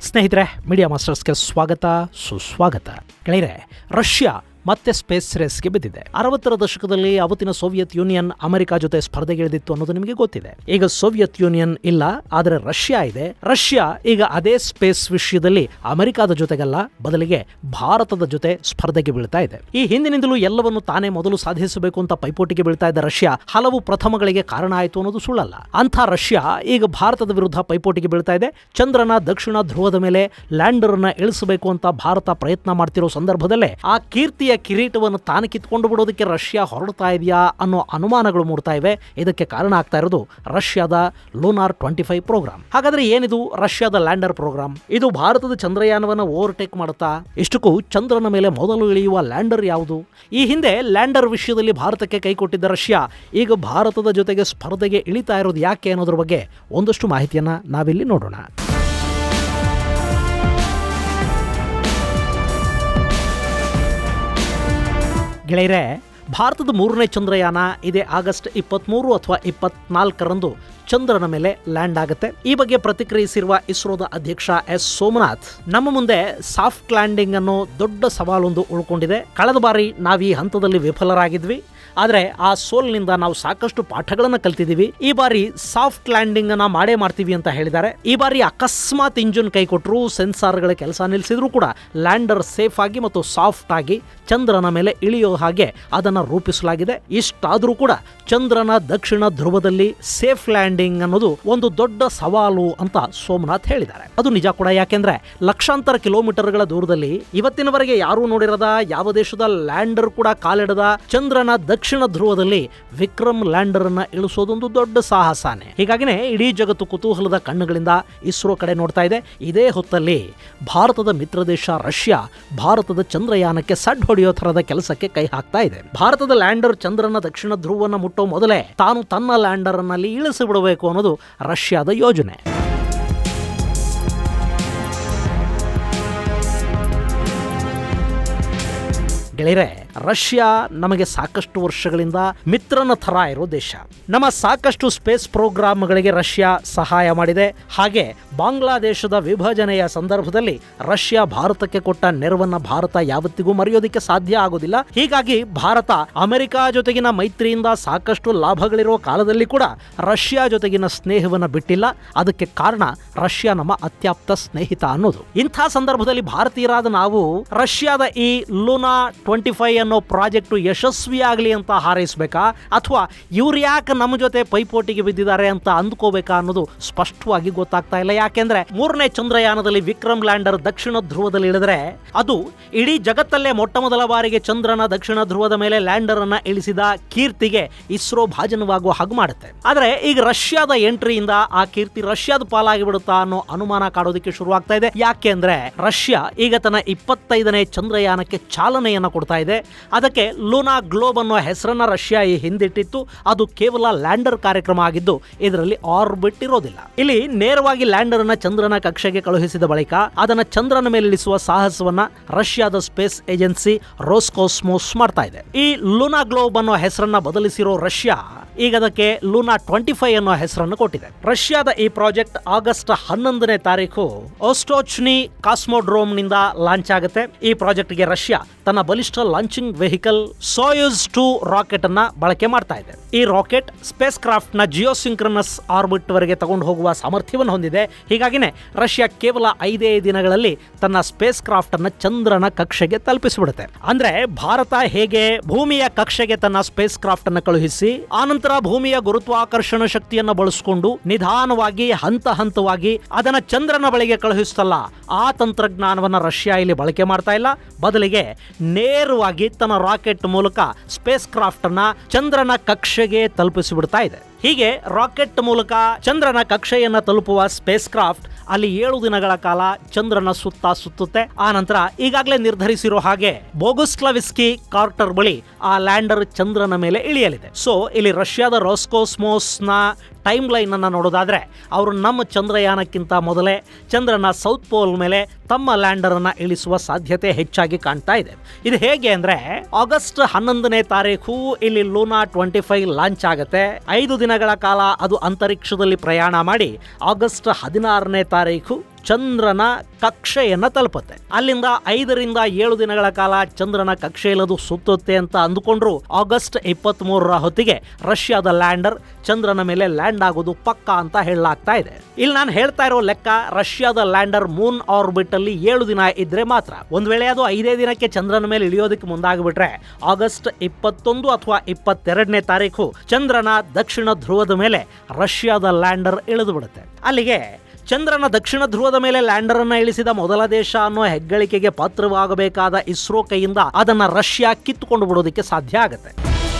ಸ್ನೇಹಿತರೆ ಮೀಡಿಯಾ ಮಾಸ್ಟರ್ಸ್ಗೆ ಸ್ವಾಗತ ಸುಸ್ವಾಗತ ಗೆಳೆಯರೆ ರಷ್ಯಾ ಮತ್ತೆ ಸ್ಪೇಸ್ ರೇಸ್ಗೆ ಬಿದ್ದಿದೆ ಅರವತ್ತರ ದಶಕದಲ್ಲಿ ಅವತ್ತಿನ ಸೋವಿಯತ್ ಯೂನಿಯನ್ ಅಮೆರಿಕ ಜೊತೆ ಸ್ಪರ್ಧೆಗಿಳಿದಿತ್ತು ಅನ್ನೋದು ನಿಮಗೆ ಗೊತ್ತಿದೆ ಈಗ ಸೋವಿಯತ್ ಯೂನಿಯನ್ ಇಲ್ಲ ಆದರೆ ರಷ್ಯಾ ಇದೆ ರಷ್ಯಾ ಈಗ ಅದೇ ಸ್ಪೇಸ್ ವಿಷಯದಲ್ಲಿ ಅಮೆರಿಕದ ಜೊತೆಗಲ್ಲ ಬದಲಿಗೆ ಭಾರತದ ಜೊತೆ ಸ್ಪರ್ಧೆಗೆ ಬೀಳ್ತಾ ಇದೆ ಈ ಹಿಂದಿನಿಂದಲೂ ಎಲ್ಲವನ್ನು ತಾನೇ ಮೊದಲು ಸಾಧಿಸಬೇಕು ಅಂತ ಪೈಪೋಟಿಗೆ ಬೀಳ್ತಾ ಇದ್ದ ರಷ್ಯಾ ಹಲವು ಪ್ರಥಮಗಳಿಗೆ ಕಾರಣ ಆಯಿತು ಅನ್ನೋದು ಸುಳ್ಳಲ್ಲ ಅಂಥ ರಷ್ಯಾ ಈಗ ಭಾರತದ ವಿರುದ್ಧ ಪೈಪೋಟಿಗೆ ಬೀಳ್ತಾ ಇದೆ ಚಂದ್ರನ ದಕ್ಷಿಣ ಧ್ರುವದ ಮೇಲೆ ಲ್ಯಾಂಡರ್ ಅನ್ನ ಇಳಿಸಬೇಕು ಅಂತ ಭಾರತ ಪ್ರಯತ್ನ ಮಾಡ್ತಿರೋ ಸಂದರ್ಭದಲ್ಲೇ ಆ ಕೀರ್ತಿಯ ಕಿರೀಟವನ್ನು ತಾನು ಕಿತ್ಕೊಂಡು ಬಿಡೋದಕ್ಕೆ ರಷ್ಯಾ ಹೊರಡ್ತಾ ಇದೆಯಾ ಅನ್ನೋ ಅನುಮಾನಗಳು ಮೂಡ್ತಾ ಇವೆ ಇದಕ್ಕೆ ಕಾರಣ ಆಗ್ತಾ ಇರೋದು ರಷ್ಯಾದ ಲೂನಾರ್ ಟ್ವೆಂಟಿ ಫೈವ್ ಪ್ರೋಗ್ರಾಮ್ ಹಾಗಾದ್ರೆ ಏನಿದು ರಷ್ಯಾದ ಲ್ಯಾಂಡರ್ ಪ್ರೋಗ್ರಾಮ್ ಇದು ಭಾರತದ ಚಂದ್ರಯಾನವನ್ನು ಓವರ್ಟೇಕ್ ಮಾಡುತ್ತಾ ಇಷ್ಟಕ್ಕೂ ಚಂದ್ರನ ಮೇಲೆ ಮೊದಲು ಇಳಿಯುವ ಲ್ಯಾಂಡರ್ ಯಾವುದು ಈ ಹಿಂದೆ ಲ್ಯಾಂಡರ್ ವಿಷಯದಲ್ಲಿ ಭಾರತಕ್ಕೆ ಕೈಕೊಟ್ಟಿದ್ದ ರಷ್ಯಾ ಈಗ ಭಾರತದ ಜೊತೆಗೆ ಸ್ಪರ್ಧೆಗೆ ಇಳಿತಾ ಇರೋದು ಯಾಕೆ ಅನ್ನೋದ್ರ ಬಗ್ಗೆ ಒಂದಷ್ಟು ಮಾಹಿತಿಯನ್ನ ನಾವಿಲ್ಲಿ ನೋಡೋಣ ಗೆಳೆಯರೆ ಭಾರತದ ಮೂರನೇ ಚಂದ್ರಯಾನ ಇದೇ ಆಗಸ್ಟ್ ಇಪ್ಪತ್ತ್ಮೂರು ಅಥವಾ ಇಪ್ಪತ್ನಾಲ್ಕರಂದು ಚಂದ್ರನ ಮೇಲೆ ಲ್ಯಾಂಡ್ ಆಗುತ್ತೆ ಈ ಬಗ್ಗೆ ಪ್ರತಿಕ್ರಿಯಿಸಿರುವ ಇಸ್ರೋದ ಅಧ್ಯಕ್ಷ ಎಸ್ ಸೋಮನಾಥ್ ನಮ್ಮ ಮುಂದೆ ಸಾಫ್ಟ್ ಲ್ಯಾಂಡಿಂಗ್ ಅನ್ನೋ ದೊಡ್ಡ ಸವಾಲೊಂದು ಉಳ್ಕೊಂಡಿದೆ ಕಳೆದ ಬಾರಿ ನಾವು ಈ ಹಂತದಲ್ಲಿ ವಿಫಲರಾಗಿದ್ವಿ ಆದರೆ ಆ ಸೋಲ್ನಿಂದ ನಾವು ಸಾಕಷ್ಟು ಪಾಠಗಳನ್ನು ಕಲ್ತಿದ್ದೀವಿ ಈ ಬಾರಿ ಸಾಫ್ಟ್ ಲ್ಯಾಂಡಿಂಗ್ ಅನ್ನ ಮಾಡೇ ಮಾಡ್ತೀವಿ ಅಂತ ಹೇಳಿದ್ದಾರೆ ಈ ಬಾರಿ ಅಕಸ್ಮಾತ್ ಇಂಜಿನ್ ಕೈ ಕೊಟ್ಟರು ಸೆನ್ಸಾರ್ಗಳ ಕೆಲಸ ನಿಲ್ಲಿಸಿದ್ರು ಕೂಡ ಲ್ಯಾಂಡರ್ ಸೇಫ್ ಆಗಿ ಮತ್ತು ಸಾಫ್ಟ್ ಆಗಿ ಚಂದ್ರನ ಮೇಲೆ ಇಳಿಯೋ ಹಾಗೆ ಅದನ್ನು ರೂಪಿಸಲಾಗಿದೆ ಇಷ್ಟಾದರೂ ಕೂಡ ಚಂದ್ರನ ದಕ್ಷಿಣ ಧ್ರುವದಲ್ಲಿ ಸೇಫ್ ಲ್ಯಾಂಡಿಂಗ್ ಅನ್ನೋದು ಒಂದು ದೊಡ್ಡ ಸವಾಲು ಅಂತ ಸೋಮನಾಥ್ ಹೇಳಿದ್ದಾರೆ ಅದು ನಿಜ ಕೂಡ ಯಾಕೆಂದ್ರೆ ಲಕ್ಷಾಂತರ ಕಿಲೋಮೀಟರ್ಗಳ ದೂರದಲ್ಲಿ ಇವತ್ತಿನವರೆಗೆ ಯಾರೂ ನೋಡಿರದ ಯಾವ ದೇಶದ ಲ್ಯಾಂಡರ್ ಕೂಡ ಕಾಲಿಡದ ಚಂದ್ರನ ದಕ್ಷಿಣ ಧ್ರುವದಲ್ಲಿ ವಿಕ್ರಮ್ ಲ್ಯಾಂಡರ್ ಅನ್ನ ಇಳಿಸೋದೊಂದು ದೊಡ್ಡ ಸಾಹಸನೇ ಹೀಗಾಗಿನೇ ಇಡೀ ಜಗತ್ತು ಕುತೂಹಲದ ಕಣ್ಣುಗಳಿಂದ ಇಸ್ರೋ ಕಡೆ ನೋಡ್ತಾ ಇದೆ ಇದೇ ಹೊತ್ತಲ್ಲಿ ಭಾರತದ ಮಿತ್ರ ದೇಶ ರಷ್ಯಾ ಭಾರತದ ಚಂದ್ರಯಾನಕ್ಕೆ ಸಡ್ ಹೊಡೆಯೋ ಥರದ ಕೆಲಸಕ್ಕೆ ಕೈ ಹಾಕ್ತಾ ಇದೆ ಭಾರತದ ಲ್ಯಾಂಡರ್ ಚಂದ್ರನ ದಕ್ಷಿಣ ಧ್ರುವವನ್ನು ಮುಟ್ಟೋ ಮೊದಲೇ ತಾನು ತನ್ನ ಲ್ಯಾಂಡರ್ ಅನ್ನಲ್ಲಿ ಇಳಿಸಿ ಬಿಡಬೇಕು ಅನ್ನೋದು ರಷ್ಯಾದ ಯೋಜನೆ ಗೆಳೆಯರೆ ರಷ್ಯಾ ನಮಗೆ ಸಾಕಷ್ಟು ವರ್ಷಗಳಿಂದ ಮಿತ್ರನ ಥರ ಇರೋ ದೇಶ ನಮ್ಮ ಸಾಕಷ್ಟು ಸ್ಪೇಸ್ ಪ್ರೋಗ್ರಾಮ್ಗಳಿಗೆ ರಷ್ಯಾ ಸಹಾಯ ಮಾಡಿದೆ ಹಾಗೆ ಬಾಂಗ್ಲಾದೇಶದ ವಿಭಜನೆಯ ಸಂದರ್ಭದಲ್ಲಿ ರಷ್ಯಾ ಭಾರತಕ್ಕೆ ಕೊಟ್ಟ ನೆರವನ್ನ ಭಾರತ ಯಾವತ್ತಿಗೂ ಮರೆಯೋದಕ್ಕೆ ಸಾಧ್ಯ ಆಗೋದಿಲ್ಲ ಹೀಗಾಗಿ ಭಾರತ ಅಮೆರಿಕ ಜೊತೆಗಿನ ಮೈತ್ರಿಯಿಂದ ಸಾಕಷ್ಟು ಲಾಭಗಳಿರೋ ಕಾಲದಲ್ಲಿ ಕೂಡ ರಷ್ಯಾ ಜೊತೆಗಿನ ಸ್ನೇಹವನ್ನ ಬಿಟ್ಟಿಲ್ಲ ಅದಕ್ಕೆ ಕಾರಣ ರಷ್ಯಾ ನಮ್ಮ ಅತ್ಯಾಪ್ತ ಸ್ನೇಹಿತ ಅನ್ನೋದು ಇಂಥ ಸಂದರ್ಭದಲ್ಲಿ ಭಾರತೀಯರಾದ ನಾವು ರಷ್ಯಾದ ಈ ಲೂನಾ ಟ್ವೆಂಟಿ ಫೈವ್ ಅನ್ನೋ ಪ್ರಾಜೆಕ್ಟ್ ಯಶಸ್ವಿಯಾಗಲಿ ಅಂತ ಹಾರೈಸಬೇಕಾ ಅಥವಾ ಇವ್ರು ಯಾಕೆ ನಮ್ಮ ಜೊತೆ ಪೈಪೋಟಿಗೆ ಬಿದ್ದಿದ್ದಾರೆ ಅಂತ ಅಂದ್ಕೋಬೇಕಾ ಅನ್ನೋದು ಸ್ಪಷ್ಟವಾಗಿ ಗೊತ್ತಾಗ್ತಾ ಇಲ್ಲ ಯಾಕೆಂದ್ರೆ ಮೂರನೇ ಚಂದ್ರಯಾನದಲ್ಲಿ ವಿಕ್ರಮ್ ಲ್ಯಾಂಡರ್ ದಕ್ಷಿಣ ಧ್ರುವದಲ್ಲಿ ಇಳಿದ್ರೆ ಅದು ಇಡೀ ಜಗತ್ತಲ್ಲೇ ಮೊಟ್ಟ ಮೊದಲ ಬಾರಿಗೆ ಚಂದ್ರನ ದಕ್ಷಿಣ ಧ್ರುವದ ಮೇಲೆ ಲ್ಯಾಂಡರ್ ಅನ್ನ ಇಳಿಸಿದ ಕೀರ್ತಿಗೆ ಇಸ್ರೋ ಭಾಜನವಾಗುವ ಹಾಗೆ ಮಾಡುತ್ತೆ ಆದ್ರೆ ಈಗ ರಷ್ಯಾದ ಎಂಟ್ರಿಯಿಂದ ಆ ಕೀರ್ತಿ ರಷ್ಯಾದ ಪಾಲಾಗಿ ಬಿಡುತ್ತಾ ಅನ್ನೋ ಅನುಮಾನ ಕಾಡೋದಕ್ಕೆ ಶುರುವಾಗ್ತಾ ಇದೆ ಯಾಕೆ ಅಂದ್ರೆ ರಷ್ಯಾ ಈಗ ತನ್ನ ಇಪ್ಪತ್ತೈದನೇ ಚಂದ್ರಯಾನಕ್ಕೆ ಚಾಲನೆಯನ್ನ ಕೊಡ್ತಾ ಇದೆ ಅದಕ್ಕೆ ಲೂನಾ ಗ್ಲೋಬ್ ಅನ್ನೋ ಹೆಸರನ್ನ ರಷ್ಯಾ ಈ ಹಿಂದಿಟ್ಟಿತ್ತು ಅದು ಕೇವಲ ಲ್ಯಾಂಡರ್ ಕಾರ್ಯಕ್ರಮ ಆಗಿದ್ದು ಇದರಲ್ಲಿ ಆರ್ಬಿಟ್ ಇರೋದಿಲ್ಲ ಇಲ್ಲಿ ನೇರವಾಗಿ ಲ್ಯಾಂಡರ್ ಅನ್ನ ಚಂದ್ರನ ಕಕ್ಷೆಗೆ ಕಳುಹಿಸಿದ ಬಳಿಕ ಅದನ್ನ ಚಂದ್ರನ ಮೇಲೆ ಇಳಿಸುವ ಸಾಹಸವನ್ನ ರಷ್ಯಾದ ಸ್ಪೇಸ್ ಏಜೆನ್ಸಿ ರೋಸ್ಕೋಸ್ಮೋಸ್ ಮಾಡ್ತಾ ಇದೆ ಈ ಲೂನಾ ಗ್ಲೋಬ್ ಅನ್ನೋ ಹೆಸರನ್ನ ಬದಲಿಸಿರೋ ರಷ್ಯಾ ಈಗ ಅದಕ್ಕೆ ಲೂನಾ ಟ್ವೆಂಟಿ ಫೈವ್ ಅನ್ನೋ ಹೆಸರನ್ನು ಕೊಟ್ಟಿದೆ ರಷ್ಯಾದ ಈ ಪ್ರಾಜೆಕ್ಟ್ ಆಗಸ್ಟ್ ಹನ್ನೊಂದನೇ ತಾರೀಕು ಓಸ್ಟೋಚ್ನಿ ಕಾಸ್ಮೋಡ್ರೋಮ್ ನಿಂದ ಲಾಂಚ್ ಆಗುತ್ತೆ ಈ ಪ್ರಾಜೆಕ್ಟ್ ಗೆ ರಷ್ಯಾ ತನ್ನ ಬಲಿಷ್ಠ launching vehicle Soyuz two rocket ಅನ್ನ ಬಳಕೆ ಮಾಡ್ತಾ ಇದೆ ಈ ರಾಕೆಟ್ ಸ್ಪೇಸ್ ಕ್ರಾಫ್ಟ್ ನ ಜಿಯೋಸಿಂಕ್ರನಸ್ ಆರ್ಬಿಟ್ ವರೆಗೆ ತಗೊಂಡು ಹೋಗುವ ಸಾಮರ್ಥ್ಯವನ್ನು ಹೊಂದಿದೆ ಹೀಗಾಗಿನೇ ರಷ್ಯಾ ಕೇವಲ ಐದೇ ದಿನಗಳಲ್ಲಿ ತನ್ನ ಸ್ಪೇಸ್ ಕ್ರಾಫ್ಟ್ ಅನ್ನ ಚಂದ್ರನ ಕಕ್ಷೆಗೆ ತಲುಪಿಸಿಬಿಡುತ್ತೆ ಅಂದ್ರೆ ಭಾರತ ಹೇಗೆ ಭೂಮಿಯ ಕಕ್ಷೆಗೆ ತನ್ನ ಸ್ಪೇಸ್ ಕ್ರಾಫ್ಟ್ ಅನ್ನು ಕಳುಹಿಸಿ ಆನಂತರ ಭೂಮಿಯ ಗುರುತ್ವಾಕರ್ಷಣ ಶಕ್ತಿಯನ್ನು ಬಳಸಿಕೊಂಡು ನಿಧಾನವಾಗಿ ಹಂತ ಹಂತವಾಗಿ ಅದನ್ನ ಚಂದ್ರನ ಬಳಿಗೆ ಕಳುಹಿಸ್ತಲ್ಲ ಆ ತಂತ್ರಜ್ಞಾನವನ್ನ ರಷ್ಯಾ ಇಲ್ಲಿ ಬಳಕೆ ಮಾಡ್ತಾ ಇಲ್ಲ ಬದಲಿಗೆ ನೇರವಾಗಿ ತನ್ನ ರಾಕೆಟ್ ಮೂಲಕ ಸ್ಪೇಸ್ ಕ್ರಾಫ್ಟ್ ಅನ್ನ ಚಂದ್ರನ ಕಕ್ಷೆಗೆ ತಲುಪಿಸಿಬಿಡ್ತಾ ಇದೆ ಹೀಗೆ ರಾಕೆಟ್ ಮೂಲಕ ಚಂದ್ರನ ಕಕ್ಷೆಯನ್ನ ತಲುಪುವ ಸ್ಪೇಸ್ ಕ್ರಾಫ್ಟ್ ಅಲ್ಲಿ ಏಳು ದಿನಗಳ ಕಾಲ ಚಂದ್ರನ ಸುತ್ತ ಸುತ್ತುತ್ತೆ ಆ ನಂತರ ಈಗಾಗಲೇ ನಿರ್ಧರಿಸಿರೋ ಹಾಗೆ ಬೋಗುಸ್ಲವಿಸ್ಕಿ ಕಾರ್ಟರ್ ಬಳಿ ಆ ಲ್ಯಾಂಡರ್ ಚಂದ್ರನ ಮೇಲೆ ಇಳಿಯಲಿದೆ ಸೊ ಇಲ್ಲಿ ರಷ್ಯಾದ ರೋಸ್ಕೋಸ್ಮೋಸ್ನ ಟೈಮ್ ಲೈನ್ ಅನ್ನ ನೋಡೋದಾದ್ರೆ ಅವರು ನಮ್ಮ ಚಂದ್ರಯಾನಕ್ಕಿಂತ ಮೊದಲೇ ಚಂದ್ರನ ಸೌತ್ ಪೋಲ್ ಮೇಲೆ ತಮ್ಮ ಲ್ಯಾಂಡರ್ ಅನ್ನ ಇಳಿಸುವ ಸಾಧ್ಯತೆ ಹೆಚ್ಚಾಗಿ ಕಾಣ್ತಾ ಇದೆ ಇದು ಹೇಗೆ ಅಂದ್ರೆ ಆಗಸ್ಟ್ ಹನ್ನೊಂದನೇ ತಾರೀಕು ಇಲ್ಲಿ ಲೂನಾ ಟ್ವೆಂಟಿ ಫೈವ್ ಲಾಂಚ್ ಆಗುತ್ತೆ ಐದು ದಿನಗಳ ಕಾಲ ಅದು ಅಂತರಿಕ್ಷದಲ್ಲಿ ಪ್ರಯಾಣ ಮಾಡಿ ಆಗಸ್ಟ್ ಹದಿನಾರನೇ ತಾರೀಕು ಚಂದ್ರನ ಕಕ್ಷೆಯನ್ನ ತಲುಪುತ್ತೆ ಅಲ್ಲಿಂದ ಐದರಿಂದ ಏಳು ದಿನಗಳ ಕಾಲ ಚಂದ್ರನ ಕಕ್ಷೆಯಲ್ಲಿ ಅದು ಸುತ್ತುತ್ತೆ ಅಂತ ಅಂದುಕೊಂಡ್ರು ಆಗಸ್ಟ್ ಇಪ್ಪತ್ತ್ ಮೂರರ ಹೊತ್ತಿಗೆ ರಷ್ಯಾದ ಲ್ಯಾಂಡರ್ ಚಂದ್ರನ ಮೇಲೆ ಲ್ಯಾಂಡ್ ಆಗೋದು ಪಕ್ಕಾ ಅಂತ ಹೇಳಲಾಗ್ತಾ ಇದೆ ಇಲ್ಲಿ ನಾನು ಹೇಳ್ತಾ ಇರೋ ಲೆಕ್ಕ ರಷ್ಯಾದ ಲ್ಯಾಂಡರ್ ಮೂನ್ ಆರ್ಬಿಟ್ ಅಲ್ಲಿ ಏಳು ದಿನ ಇದ್ರೆ ಮಾತ್ರ ಒಂದ್ ವೇಳೆ ಅದು ಐದೇ ದಿನಕ್ಕೆ ಚಂದ್ರನ ಮೇಲೆ ಇಳಿಯೋದಕ್ಕೆ ಮುಂದಾಗ್ಬಿಟ್ರೆ ಆಗಸ್ಟ್ ಇಪ್ಪತ್ತೊಂದು ಅಥವಾ ಇಪ್ಪತ್ತೆರಡನೇ ತಾರೀಕು ಚಂದ್ರನ ದಕ್ಷಿಣ ಧ್ರುವದ ಮೇಲೆ ರಷ್ಯಾದ ಲ್ಯಾಂಡರ್ ಇಳಿದು ಬಿಡುತ್ತೆ ಅಲ್ಲಿಗೆ ಚಂದ್ರನ ದಕ್ಷಿಣ ಧ್ರುವದ ಮೇಲೆ ಲ್ಯಾಂಡರ್ ಅನ್ನ ಇಳಿಸಿದ ಮೊದಲ ದೇಶ ಅನ್ನೋ ಹೆಗ್ಗಳಿಕೆಗೆ ಪಾತ್ರವಾಗಬೇಕಾದ ಇಸ್ರೋ ಕೈಯಿಂದ ಅದನ್ನ ರಷ್ಯಾ ಕಿತ್ತುಕೊಂಡು ಬಿಡೋದಕ್ಕೆ ಸಾಧ್ಯ ಆಗುತ್ತೆ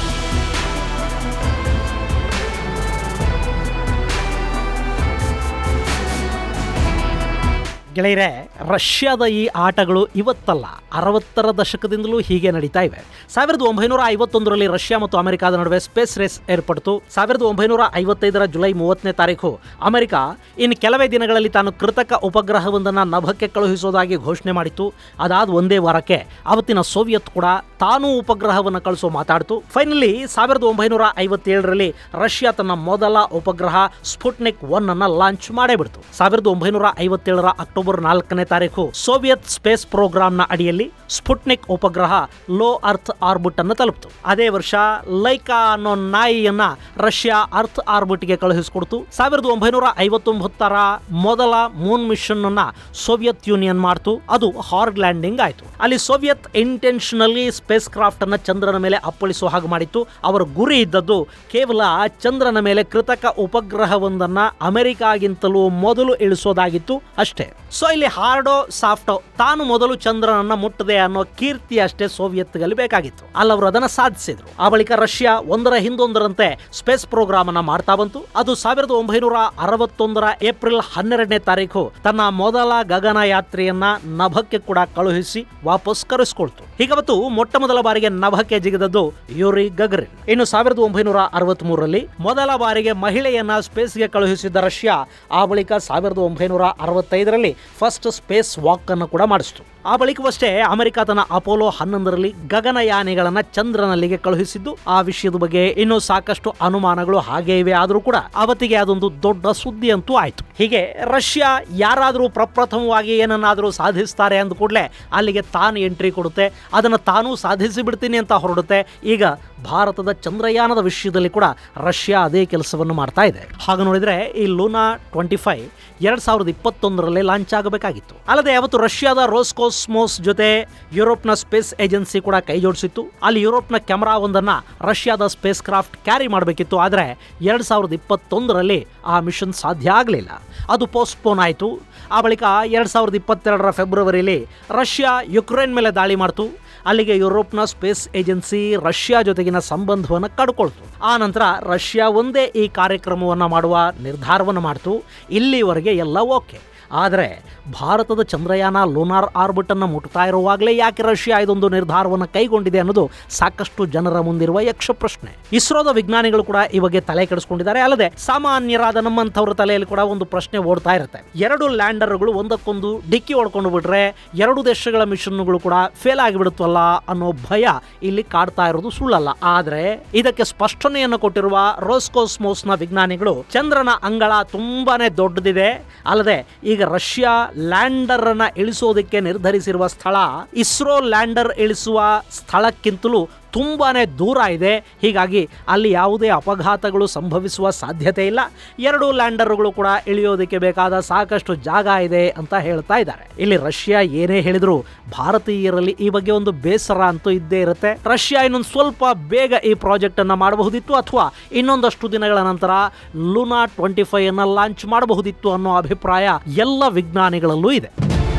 ಗೆಳೆಯರೆ ರಷ್ಯಾದ ಈ ಆಟಗಳು ಇವತ್ತಲ್ಲ ಅರವತ್ತರ ದಶಕದಿಂದಲೂ ಹೀಗೆ ನಡೀತಾ ಇವೆ ಸಾವಿರದ ಒಂಬೈನೂರ ಐವತ್ತೊಂದರಲ್ಲಿ ರಷ್ಯಾ ಮತ್ತು ಅಮೆರಿಕದ ನಡುವೆ ಸ್ಪೇಸ್ ರೇಸ್ ಏರ್ಪಡ್ತು ಸಾವಿರದ ಒಂಬೈನೂರ ಐವತ್ತೈದರ ಜುಲೈ ಮೂವತ್ತನೇ ತಾರೀಕು ಅಮೆರಿಕ ಇನ್ನು ಕೆಲವೇ ದಿನಗಳಲ್ಲಿ ತಾನು ಕೃತಕ ಉಪಗ್ರಹವೊಂದನ್ನು ನಭಕ್ಕೆ ಕಳುಹಿಸೋದಾಗಿ ಘೋಷಣೆ ಮಾಡಿತ್ತು ಅದಾದ ಒಂದೇ ವಾರಕ್ಕೆ ಅವತ್ತಿನ ಸೋವಿಯತ್ ಕೂಡ ತಾನೂ ಉಪಗ್ರಹವನ್ನು ಕಳಿಸೋ ಮಾತಾಡ್ತು ಫೈನಲಿ ಸಾವಿರದ ಒಂಬೈನೂರ ಐವತ್ತೇಳರಲ್ಲಿ ರಷ್ಯಾ ತನ್ನ ಮೊದಲ ಉಪಗ್ರಹ ಸ್ಪುಟ್ನಿಕ್ ಒನ್ ಅನ್ನ ಲಾಂಚ್ ಮಾಡೇ ಬಿಡ್ತು ಸಾವಿರದ ಒಂಬೈನೂರ ಐವತ್ತೇಳರ ಅಕ್ಟೋಬರ್ ನಾಲ್ಕನೇ ತಾರೀಕು ಸೋವಿಯತ್ ಸ್ಪೇಸ್ ಪ್ರೋಗ್ರಾಂನ ಅಡಿಯಲ್ಲಿ ಸ್ಪುಟ್ನಿಕ್ ಉಪಗ್ರಹ ಲೋ ಅರ್ತ್ ಆರ್ಬಿಟ್ ಅನ್ನು ತಲುಪಿತು ಅದೇ ವರ್ಷ ಲೈಕಾ ಅನ್ನೋ ನಾಯಿಯನ್ನ ರಷ್ಯಾ ಅರ್ತ್ ಆರ್ಬಿಟ್ಗೆ ಕಳುಹಿಸಿಕೊಡ್ತು ಸಾವಿರದ ಒಂಬೈನೂರ ಐವತ್ತೊಂಬತ್ತರ ಮೊದಲ ಮೂನ್ ಮಿಷನ್ ಅನ್ನ ಸೋವಿಯತ್ ಯೂನಿಯನ್ ಮಾಡ್ತು ಅದು ಹಾರ್ಡ್ ಲ್ಯಾಂಡಿಂಗ್ ಆಯಿತು ಅಲ್ಲಿ ಸೋವಿಯತ್ ಇಂಟೆನ್ಷನಲಿ ಸ್ಪೇಸ್ ಕ್ರಾಫ್ಟ್ ಅನ್ನ ಚಂದ್ರನ ಮೇಲೆ ಅಪ್ಪಳಿಸುವ ಹಾಗೆ ಮಾಡಿತ್ತು ಅವರ ಗುರಿ ಇದ್ದದ್ದು ಕೇವಲ ಚಂದ್ರನ ಮೇಲೆ ಕೃತಕ ಉಪಗ್ರಹವೊಂದನ್ನ ಅಮೆರಿಕಾಗಿಂತಲೂ ಮೊದಲು ಇಳಿಸೋದಾಗಿತ್ತು ಅಷ್ಟೇ ಸೊ ಇಲ್ಲಿ ಹಾರ್ಡೋ ಸಾಫ್ಟೋ ತಾನು ಮೊದಲು ಚಂದ್ರನನ್ನ ಮುಟ್ಟದೆ ಅನ್ನೋ ಕೀರ್ತಿ ಅಷ್ಟೇ ಸೋವಿಯತ್ಗಳಲ್ಲಿ ಬೇಕಾಗಿತ್ತು ಅಲ್ಲಿ ಅವರು ಅದನ್ನ ಸಾಧಿಸಿದ್ರು ಆ ಬಳಿಕ ರಷ್ಯಾ ಒಂದರ ಹಿಂದೊಂದರಂತೆ ಸ್ಪೇಸ್ ಪ್ರೋಗ್ರಾಮ್ ಅನ್ನ ಮಾಡ್ತಾ ಬಂತು ಅದು ಸಾವಿರದ ಒಂಬೈನೂರ ಅರವತ್ತೊಂದರ ಏಪ್ರಿಲ್ ಹನ್ನೆರಡನೇ ತಾರೀಕು ತನ್ನ ಮೊದಲ ಗಗನ ಯಾತ್ರೆಯನ್ನ ನಭಕ್ಕೆ ಕೂಡ ಕಳುಹಿಸಿ ವಾಪಸ್ ಕರೆಸ್ಕೊಳ್ತು ಹೀಗವತ್ತು ಮೊಟ್ಟ ಮೊದಲ ಬಾರಿಗೆ ನಭಕ್ಕೆ ಜಿಗಿದದ್ದು ಯೂರಿ ಗಗರಿನ್ ಇನ್ನು ಸಾವಿರದ ಒಂಬೈನೂರ ಅರವತ್ತ್ ಮೂರರಲ್ಲಿ ಮೊದಲ ಬಾರಿಗೆ ಮಹಿಳೆಯನ್ನ ಸ್ಪೇಸ್ಗೆ ಕಳುಹಿಸಿದ್ದ ರಷ್ಯಾ ಆ ಬಳಿಕ ಸಾವಿರದ ಒಂಬೈನೂರ ಅರವತ್ತೈದರಲ್ಲಿ ಫಸ್ಟ್ ಸ್ಪೇಸ್ ವಾಕ್ ಅನ್ನು ಕೂಡ ಮಾಡಿಸಿತು ಆ ಬಳಿಕವಷ್ಟೇ ಅಮೆರಿಕ ತನ್ನ ಅಪೋಲೋ ಹನ್ನೊಂದರಲ್ಲಿ ಗಗನಯಾನಿಗಳನ್ನ ಚಂದ್ರನಲ್ಲಿಗೆ ಕಳುಹಿಸಿದ್ದು ಆ ವಿಷಯದ ಬಗ್ಗೆ ಇನ್ನೂ ಸಾಕಷ್ಟು ಅನುಮಾನಗಳು ಹಾಗೆ ಇವೆ ಆದರೂ ಕೂಡ ಅವತ್ತಿಗೆ ಅದೊಂದು ದೊಡ್ಡ ಸುದ್ದಿ ಅಂತೂ ಆಯ್ತು ಹೀಗೆ ರಷ್ಯಾ ಯಾರಾದರೂ ಪ್ರಪ್ರಥಮವಾಗಿ ಏನನ್ನಾದರೂ ಸಾಧಿಸ್ತಾರೆ ಅಂದ ಕೂಡಲೇ ಅಲ್ಲಿಗೆ ತಾನು ಎಂಟ್ರಿ ಕೊಡುತ್ತೆ ಅದನ್ನು ತಾನೂ ಸಾಧಿಸಿ ಬಿಡ್ತೀನಿ ಅಂತ ಹೊರಡುತ್ತೆ ಈಗ ಭಾರತದ ಚಂದ್ರಯಾನದ ವಿಷಯದಲ್ಲಿ ಕೂಡ ರಷ್ಯಾ ಅದೇ ಕೆಲಸವನ್ನು ಮಾಡ್ತಾ ಇದೆ ಹಾಗೆ ನೋಡಿದ್ರೆ ಈ ಲೂನಾ ಟ್ವೆಂಟಿ ಫೈವ್ ಎರಡ್ ಸಾವಿರದ ಇಪ್ಪತ್ತೊಂದರಲ್ಲೇ ಲಾಂಚ್ ಆಗಬೇಕಾಗಿತ್ತು ಅಲ್ಲದೆ ಅವತ್ತು ರಷ್ಯಾದ ರೋಸ್ಕೋಸ್ಮೋಸ್ ಜೊತೆ ಯುರೋಪ್ನ ಸ್ಪೇಸ್ ಏಜೆನ್ಸಿ ಕೂಡ ಕೈ ಜೋಡಿಸಿತ್ತು ಅಲ್ಲಿ ಯುರೋಪ್ನ ಕ್ಯಾಮರಾ ಒಂದನ್ನ ರಷ್ಯಾದ ಸ್ಪೇಸ್ ಕ್ರಾಫ್ಟ್ ಕ್ಯಾರಿ ಮಾಡಬೇಕಿತ್ತು ಆದರೆ ಎರಡ್ ಸಾವಿರದ ಇಪ್ಪತ್ತೊಂದರಲ್ಲಿ ಆ ಮಿಷನ್ ಸಾಧ್ಯ ಆಗಲಿಲ್ಲ ಅದು ಪೋಸ್ಟ್ಪೋನ್ ಆಯಿತು ಆ ಬಳಿಕ ಎರಡ್ ಸಾವಿರದ ಇಪ್ಪತ್ತೆರಡರ ಫೆಬ್ರವರಿಯಲ್ಲಿ ರಷ್ಯಾ ಯುಕ್ರೇನ್ ಮೇಲೆ ದಾಳಿ ಮಾಡ್ತು ಅಲ್ಲಿಗೆ ಯುರೋಪ್ನ ಸ್ಪೇಸ್ ಏಜೆನ್ಸಿ ರಷ್ಯಾ ಜೊತೆಗಿನ ಸಂಬಂಧವನ್ನು ಕಡ್ಕೊಳ್ತು ಆ ನಂತರ ರಷ್ಯಾ ಒಂದೇ ಈ ಕಾರ್ಯಕ್ರಮವನ್ನು ಮಾಡುವ ನಿರ್ಧಾರವನ್ನು ಮಾಡ್ತು ಇಲ್ಲಿವರೆಗೆ ಎಲ್ಲ ಓಕೆ ಆದರೆ ಭಾರತದ ಚಂದ್ರಯಾನ ಲೂನಾರ್ ಆರ್ಬಿಟ್ ಅನ್ನು ಮುಟ್ತಾ ಇರುವಾಗಲೇ ಯಾಕೆ ರಷ್ಯಾ ಇದೊಂದು ನಿರ್ಧಾರವನ್ನು ಕೈಗೊಂಡಿದೆ ಅನ್ನೋದು ಸಾಕಷ್ಟು ಜನರ ಮುಂದಿರುವ ಯಕ್ಷ ಪ್ರಶ್ನೆ ಇಸ್ರೋದ ವಿಜ್ಞಾನಿಗಳು ಕೂಡ ಈ ಬಗ್ಗೆ ತಲೆ ಕೆಡಿಸ್ಕೊಂಡಿದ್ದಾರೆ ಅಲ್ಲದೆ ಸಾಮಾನ್ಯರಾದ ನಮ್ಮಂಥವ್ರ ತಲೆಯಲ್ಲಿ ಕೂಡ ಒಂದು ಪ್ರಶ್ನೆ ಓಡ್ತಾ ಇರುತ್ತೆ ಎರಡು ಲ್ಯಾಂಡರ್ಗಳು ಒಂದಕ್ಕೊಂದು ಡಿಕ್ಕಿ ಹೊಡ್ಕೊಂಡು ಬಿಟ್ರೆ ಎರಡು ದೇಶಗಳ ಮಿಷನ್ಗಳು ಕೂಡ ಫೇಲ್ ಆಗಿಬಿಡುತ್ತಲ್ಲ ಅನ್ನೋ ಭಯ ಇಲ್ಲಿ ಕಾಡ್ತಾ ಇರೋದು ಸುಳ್ಳಲ್ಲ ಆದರೆ ಇದಕ್ಕೆ ಸ್ಪಷ್ಟನೆಯನ್ನು ಕೊಟ್ಟಿರುವ ರೋಸ್ಕೋಸ್ಮೋಸ್ನ ವಿಜ್ಞಾನಿಗಳು ಚಂದ್ರನ ಅಂಗಳ ತುಂಬಾನೇ ದೊಡ್ಡದಿದೆ ಅಲ್ಲದೆ ಈಗ ರಷ್ಯಾ ಲ್ಯಾಂಡರ್ ಅನ್ನ ಇಳಿಸೋದಕ್ಕೆ ನಿರ್ಧರಿಸಿರುವ ಸ್ಥಳ ಇಸ್ರೋ ಲ್ಯಾಂಡರ್ ಇಳಿಸುವ ಸ್ಥಳಕ್ಕಿಂತಲೂ ತುಂಬಾನೇ ದೂರ ಇದೆ ಹೀಗಾಗಿ ಅಲ್ಲಿ ಯಾವುದೇ ಅಪಘಾತಗಳು ಸಂಭವಿಸುವ ಸಾಧ್ಯತೆ ಇಲ್ಲ ಎರಡು ಲ್ಯಾಂಡರ್ಗಳು ಕೂಡ ಇಳಿಯೋದಕ್ಕೆ ಬೇಕಾದ ಸಾಕಷ್ಟು ಜಾಗ ಇದೆ ಅಂತ ಹೇಳ್ತಾ ಇದ್ದಾರೆ ಇಲ್ಲಿ ರಷ್ಯಾ ಏನೇ ಹೇಳಿದ್ರು ಭಾರತೀಯರಲ್ಲಿ ಈ ಬಗ್ಗೆ ಒಂದು ಬೇಸರ ಅಂತೂ ಇದ್ದೇ ಇರುತ್ತೆ ರಷ್ಯಾ ಇನ್ನೊಂದು ಸ್ವಲ್ಪ ಬೇಗ ಈ ಪ್ರಾಜೆಕ್ಟ್ ಅನ್ನ ಮಾಡಬಹುದಿತ್ತು ಅಥವಾ ಇನ್ನೊಂದಷ್ಟು ದಿನಗಳ ನಂತರ ಲುನಾ ಟ್ವೆಂಟಿ ಫೈವ್ ಅನ್ನ ಲಾಂಚ್ ಮಾಡಬಹುದಿತ್ತು ಅನ್ನೋ ಅಭಿಪ್ರಾಯ ಎಲ್ಲ ವಿಜ್ಞಾನಿಗಳಲ್ಲೂ ಇದೆ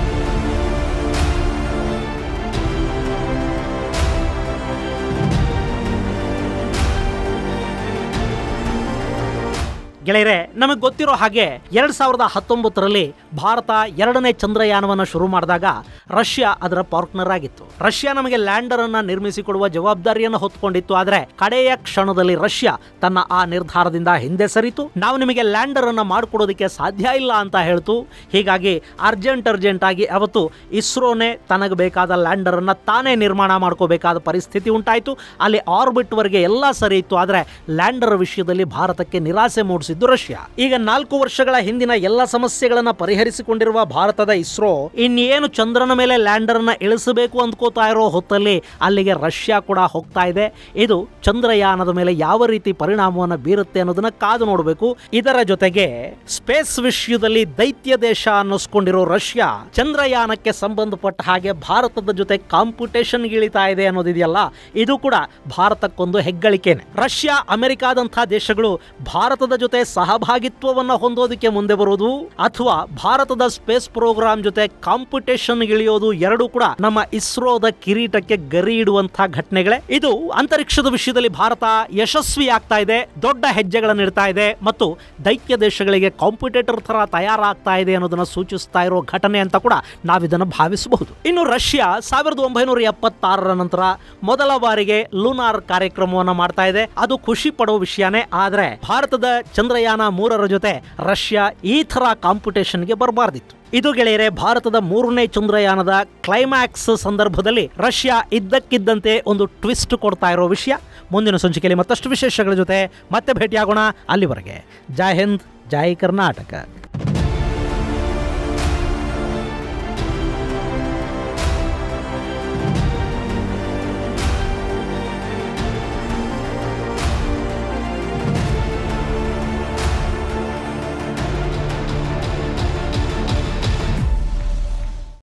ಗೆಳೆಯರೆ ನಮಗೆ ಗೊತ್ತಿರೋ ಹಾಗೆ ಎರಡ್ ಸಾವಿರದ ಹತ್ತೊಂಬತ್ತರಲ್ಲಿ ಭಾರತ ಎರಡನೇ ಚಂದ್ರಯಾನವನ್ನು ಶುರು ಮಾಡಿದಾಗ ರಷ್ಯಾ ಅದರ ಪಾರ್ಟ್ನರ್ ಆಗಿತ್ತು ರಷ್ಯಾ ನಮಗೆ ಲ್ಯಾಂಡರ್ ಅನ್ನ ನಿರ್ಮಿಸಿಕೊಡುವ ಜವಾಬ್ದಾರಿಯನ್ನು ಹೊತ್ಕೊಂಡಿತ್ತು ಆದರೆ ಕಡೆಯ ಕ್ಷಣದಲ್ಲಿ ರಷ್ಯಾ ತನ್ನ ಆ ನಿರ್ಧಾರದಿಂದ ಹಿಂದೆ ಸರಿತು ನಾವು ನಿಮಗೆ ಲ್ಯಾಂಡರ್ ಅನ್ನ ಮಾಡಿಕೊಡೋದಕ್ಕೆ ಸಾಧ್ಯ ಇಲ್ಲ ಅಂತ ಹೇಳ್ತು ಹೀಗಾಗಿ ಅರ್ಜೆಂಟ್ ಅರ್ಜೆಂಟ್ ಆಗಿ ಅವತ್ತು ಇಸ್ರೋನೇ ತನಗೆ ಬೇಕಾದ ಲ್ಯಾಂಡರ್ ಅನ್ನ ತಾನೇ ನಿರ್ಮಾಣ ಮಾಡ್ಕೋಬೇಕಾದ ಪರಿಸ್ಥಿತಿ ಉಂಟಾಯಿತು ಅಲ್ಲಿ ಆರ್ಬಿಟ್ ವರೆಗೆ ಎಲ್ಲ ಸರಿ ಇತ್ತು ಆದರೆ ಲ್ಯಾಂಡರ್ ವಿಷಯದಲ್ಲಿ ಭಾರತಕ್ಕೆ ನಿರಾಸೆ ಮೂಡಿಸಿ ಎದುರಿಸಿದ್ದು ರಷ್ಯಾ ಈಗ ನಾಲ್ಕು ವರ್ಷಗಳ ಹಿಂದಿನ ಎಲ್ಲ ಸಮಸ್ಯೆಗಳನ್ನ ಪರಿಹರಿಸಿಕೊಂಡಿರುವ ಭಾರತದ ಇಸ್ರೋ ಇನ್ನೇನು ಚಂದ್ರನ ಮೇಲೆ ಲ್ಯಾಂಡರ್ ಅನ್ನ ಇಳಿಸಬೇಕು ಅಂದ್ಕೋತಾ ಇರೋ ಹೊತ್ತಲ್ಲಿ ಅಲ್ಲಿಗೆ ರಷ್ಯಾ ಕೂಡ ಹೋಗ್ತಾ ಇದೆ ಇದು ಚಂದ್ರಯಾನದ ಮೇಲೆ ಯಾವ ರೀತಿ ಪರಿಣಾಮವನ್ನು ಬೀರುತ್ತೆ ಅನ್ನೋದನ್ನ ಕಾದು ನೋಡಬೇಕು ಇದರ ಜೊತೆಗೆ ಸ್ಪೇಸ್ ವಿಷಯದಲ್ಲಿ ದೈತ್ಯ ದೇಶ ಅನ್ನಿಸ್ಕೊಂಡಿರೋ ರಷ್ಯಾ ಚಂದ್ರಯಾನಕ್ಕೆ ಸಂಬಂಧಪಟ್ಟ ಹಾಗೆ ಭಾರತದ ಜೊತೆ ಕಾಂಪಿಟೇಷನ್ ಇಳಿತಾ ಇದೆ ಅನ್ನೋದಿದೆಯಲ್ಲ ಇದು ಕೂಡ ಭಾರತಕ್ಕೊಂದು ಹೆಗ್ಗಳಿಕೆನೆ ರಷ್ಯಾ ಅಮೆರಿಕಾದಂತಹ ದೇಶಗಳು ಭಾರತದ ಜೊತೆ ಸಹಭಾಗಿತ್ವವನ್ನ ಹೊಂದೋದಕ್ಕೆ ಮುಂದೆ ಬರೋದು ಅಥವಾ ಭಾರತದ ಸ್ಪೇಸ್ ಪ್ರೋಗ್ರಾಮ್ ಜೊತೆ ಕಾಂಪಿಟೇಷನ್ ಇಳಿಯೋದು ಎರಡೂ ಕೂಡ ನಮ್ಮ ಇಸ್ರೋದ ಕಿರೀಟಕ್ಕೆ ಗರಿ ಇಡುವಂತಹ ಘಟನೆಗಳೇ ಇದು ಅಂತರಿಕ್ಷದ ವಿಷಯದಲ್ಲಿ ಭಾರತ ಯಶಸ್ವಿ ಆಗ್ತಾ ಇದೆ ದೊಡ್ಡ ಹೆಜ್ಜೆಗಳನ್ನು ಇಡ್ತಾ ಇದೆ ಮತ್ತು ದೈತ್ಯ ದೇಶಗಳಿಗೆ ಕಾಂಪಿಟೇಟರ್ ತರ ತಯಾರಾಗ್ತಾ ಇದೆ ಅನ್ನೋದನ್ನ ಸೂಚಿಸ್ತಾ ಇರೋ ಘಟನೆ ಅಂತ ಕೂಡ ನಾವಿದನ್ನು ಭಾವಿಸಬಹುದು ಇನ್ನು ರಷ್ಯಾ ಸಾವಿರದ ಒಂಬೈನೂರ ಎಪ್ಪತ್ತಾರರ ನಂತರ ಮೊದಲ ಬಾರಿಗೆ ಲೂನಾರ್ ಕಾರ್ಯಕ್ರಮವನ್ನು ಮಾಡ್ತಾ ಇದೆ ಅದು ಖುಷಿ ಪಡೋ ವಿಷಯನೇ ಆದ್ರೆ ಭಾರತದ ಚಂದ್ರಯಾನ ಮೂರರ ಜೊತೆ ರಷ್ಯಾ ಈ ತರ ಕಾಂಪಿಟೇಷನ್ಗೆ ಬರಬಾರ್ದಿತ್ತು ಇದು ಗೆಳೆಯರೆ ಭಾರತದ ಮೂರನೇ ಚಂದ್ರಯಾನದ ಕ್ಲೈಮ್ಯಾಕ್ಸ್ ಸಂದರ್ಭದಲ್ಲಿ ರಷ್ಯಾ ಇದ್ದಕ್ಕಿದ್ದಂತೆ ಒಂದು ಟ್ವಿಸ್ಟ್ ಕೊಡ್ತಾ ಇರೋ ವಿಷಯ ಮುಂದಿನ ಸಂಚಿಕೆಯಲ್ಲಿ ಮತ್ತಷ್ಟು ವಿಶೇಷಗಳ ಜೊತೆ ಮತ್ತೆ ಭೇಟಿಯಾಗೋಣ ಅಲ್ಲಿವರೆಗೆ ಜೈ ಹಿಂದ್ ಜೈ ಕರ್ನಾಟಕ